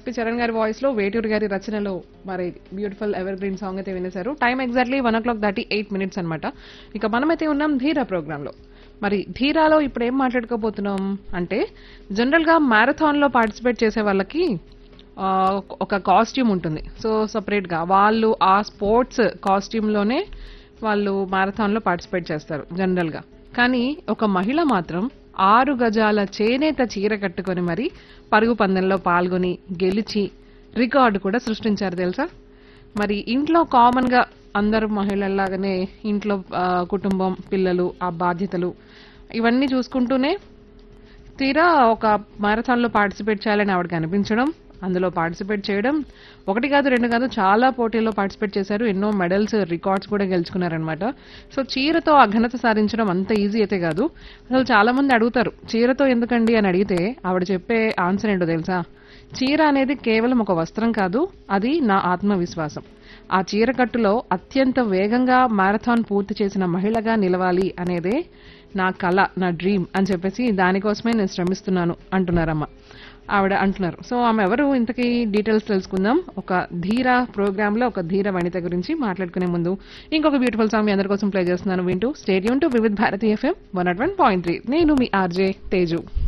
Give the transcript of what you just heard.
SP Charan గారి voice లో వేటూరు గారి రచనలో మరి బ్యూటిఫుల్ ఎవర్ గ్రీన్ సాంగ్ అయితే వినేశారు time exactly one o'clock దాటి ఎయిట్ మినిట్స్ అనమాట ఇక మనమైతే ఉన్నాం ధీరా ప్రోగ్రామ్ లో మరి ధీరాలో ఇప్పుడు ఏం మాట్లాడుకోబోతున్నాం అంటే జనరల్ గా మారథాన్ లో పార్టిసిపేట్ చేసే వాళ్ళకి ఆ, ఒక కాస్ట్యూమ్ ఉంటుంది సో సపరేట్ గా వాళ్ళు ఆ స్పోర్ట్స్ కాస్ట్యూమ్ లోనే వాళ్ళు మారథాన్ లో పార్టిసిపేట్ చేస్తారు జనరల్ గా కానీ ఒక మహిళ మాత్రం ఆరు గజాల చేనేత చీర కట్టుకొని మరి పరుగు పందెంలో పాల్గొని గెలిచి రికార్డు కూడా సృష్టించారు తెలుసా మరి ఇంట్లో కామన్ గా అందరు మహిళల్లాగానే ఇంట్లో ఆ, కుటుంబం పిల్లలు ఆ బాధ్యతలు ఇవన్నీ చూసుకుంటూనే తీరా ఒక మారథాన్ లో పార్టిసిపేట్ చేయాలని ఆవిడకి అనిపించడం అందులో పార్టిసిపేట్ చేయడం ఒకటి కాదు రెండు కాదు చాలా పోటీల్లో పార్టిసిపేట్ చేశారు ఎన్నో మెడల్స్ రికార్డ్స్ కూడా గెలుచుకున్నారనమాట సో చీరతో ఆ ఘనత సాధించడం అంత ఈజీ అయితే కాదు అసలు చాలా మంది అడుగుతారు చీరతో ఎందుకండి అని అడిగితే ఆవిడ చెప్పే ఆన్సర్ ఏంటో తెలుసా చీర అనేది కేవలం ఒక వస్త్రం కాదు అది నా ఆత్మవిశ్వాసం ఆ చీర కట్టులో అత్యంత వేగంగా మారథాన్ పూర్తి చేసిన మహిళగా నిలవాలి అనేదే నా కళ నా డ్రీమ్ అని చెప్పేసి దానికోసమే నేను శ్రమిస్తున్నాను అంటున్నారమ్మ ఆవిడ అంటున్నారు సో ఆమె ఎవరు ఇంతకీ డీటెయిల్స్ తెలుసుకుందాం ఒక ధీర ప్రోగ్రామ్ లో ఒక ధీర వనిత గురించి మాట్లాడుకునే ముందు ఇంకొక బ్యూటిఫుల్ సాంగ్ మీ అందరి కోసం ప్లే చేస్తున్నాను వింటూ stadium to Vividh Bharati FM one nought one point three నేను మీ ఆర్జే తేజు